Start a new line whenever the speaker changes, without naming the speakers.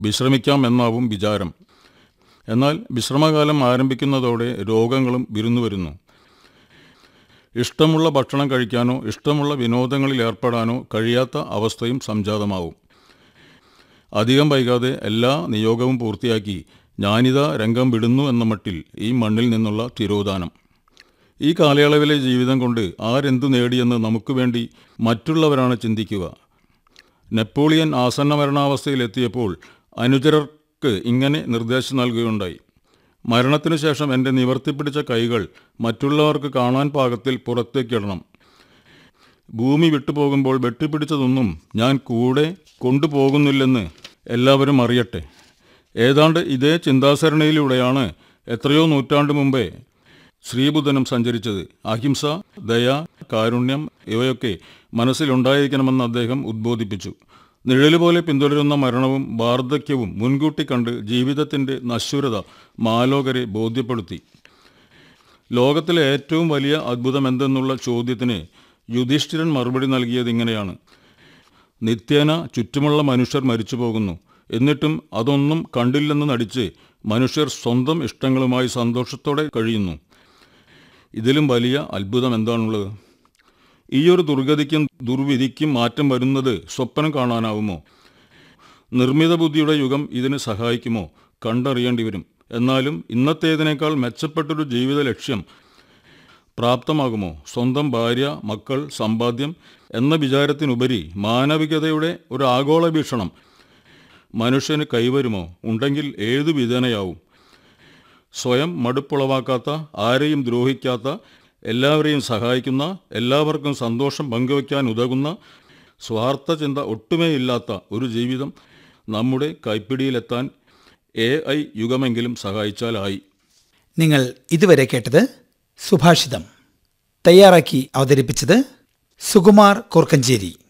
വിശ്രമിക്കാം എന്നാവും വിചാരം എന്നാൽ വിശ്രമകാലം ആരംഭിക്കുന്നതോടെ രോഗങ്ങളും വിരുന്നു വരുന്നു ഇഷ്ടമുള്ള ഭക്ഷണം കഴിക്കാനോ ഇഷ്ടമുള്ള വിനോദങ്ങളിൽ ഏർപ്പെടാനോ കഴിയാത്ത അവസ്ഥയും സംജാതമാവും അധികം വൈകാതെ എല്ലാ നിയോഗവും പൂർത്തിയാക്കി ഞാനിതാ രംഗം വിടുന്നു എന്ന മട്ടിൽ ഈ മണ്ണിൽ നിന്നുള്ള തിരോധാനം ഈ കാലയളവിലെ ജീവിതം കൊണ്ട് ആരെന്തു നേടിയെന്ന് നമുക്ക് വേണ്ടി മറ്റുള്ളവരാണ് ചിന്തിക്കുക നെപ്പോളിയൻ ആസന്ന മരണാവസ്ഥയിലെത്തിയപ്പോൾ അനുചരർക്ക് ഇങ്ങനെ നിർദ്ദേശം നൽകുകയുണ്ടായി മരണത്തിനു ശേഷം എൻ്റെ നിവർത്തിപ്പിടിച്ച കൈകൾ മറ്റുള്ളവർക്ക് കാണാൻ പാകത്തിൽ പുറത്തേക്കിടണം ഭൂമി വിട്ടുപോകുമ്പോൾ വെട്ടിപ്പിടിച്ചതൊന്നും ഞാൻ കൂടെ കൊണ്ടുപോകുന്നില്ലെന്ന് എല്ലാവരും അറിയട്ടെ ഏതാണ്ട് ഇതേ ചിന്താസരണിയിലൂടെയാണ് എത്രയോ നൂറ്റാണ്ട് മുമ്പേ ശ്രീബുദ്ധനും സഞ്ചരിച്ചത് അഹിംസ ദയ കാരുണ്യം ഇവയൊക്കെ മനസ്സിലുണ്ടായിരിക്കണമെന്ന് അദ്ദേഹം ഉദ്ബോധിപ്പിച്ചു നിഴല് പോലെ പിന്തുടരുന്ന മരണവും വാർദ്ധക്യവും മുൻകൂട്ടി കണ്ട് ജീവിതത്തിൻ്റെ നശ്വരത മാലോകരെ ബോധ്യപ്പെടുത്തി ലോകത്തിലെ ഏറ്റവും വലിയ അത്ഭുതം എന്തെന്നുള്ള ചോദ്യത്തിന് യുധിഷ്ഠിരൻ മറുപടി നൽകിയത് ഇങ്ങനെയാണ് നിത്യേന ചുറ്റുമുള്ള മനുഷ്യർ മരിച്ചു പോകുന്നു എന്നിട്ടും അതൊന്നും കണ്ടില്ലെന്ന് നടിച്ച് മനുഷ്യർ സ്വന്തം ഇഷ്ടങ്ങളുമായി സന്തോഷത്തോടെ കഴിയുന്നു ഇതിലും വലിയ അത്ഭുതം എന്താണുള്ളത് ഈയൊരു ദുർഗതിക്കും ദുർവിധിക്കും മാറ്റം വരുന്നത് സ്വപ്നം കാണാനാവുമോ നിർമ്മിത ബുദ്ധിയുടെ യുഗം ഇതിന് സഹായിക്കുമോ കണ്ടറിയേണ്ടി വരും എന്നാലും ഇന്നത്തേതിനേക്കാൾ മെച്ചപ്പെട്ടൊരു ജീവിത ലക്ഷ്യം പ്രാപ്തമാകുമോ സ്വന്തം ഭാര്യ മക്കൾ സമ്പാദ്യം എന്ന വിചാരത്തിനുപരി മാനവികതയുടെ ഒരു ആഗോള വീക്ഷണം മനുഷ്യന് കൈവരുമോ ഉണ്ടെങ്കിൽ ഏതു വിധേനയാവും സ്വയം മടുപ്പുളവാക്കാത്ത ആരെയും ദ്രോഹിക്കാത്ത എല്ലാവരെയും സഹായിക്കുന്ന എല്ലാവർക്കും സന്തോഷം പങ്കുവയ്ക്കാൻ ഉതകുന്ന സ്വാർത്ഥ ചിന്ത ഒട്ടുമേ ഇല്ലാത്ത ഒരു ജീവിതം നമ്മുടെ കൈപ്പിടിയിലെത്താൻ എ ഐ യുഗമെങ്കിലും സഹായിച്ചാലായി
നിങ്ങൾ ഇതുവരെ കേട്ടത് സുഭാഷിതം തയ്യാറാക്കി അവതരിപ്പിച്ചത് സുകുമാർ കോർക്കഞ്ചേരി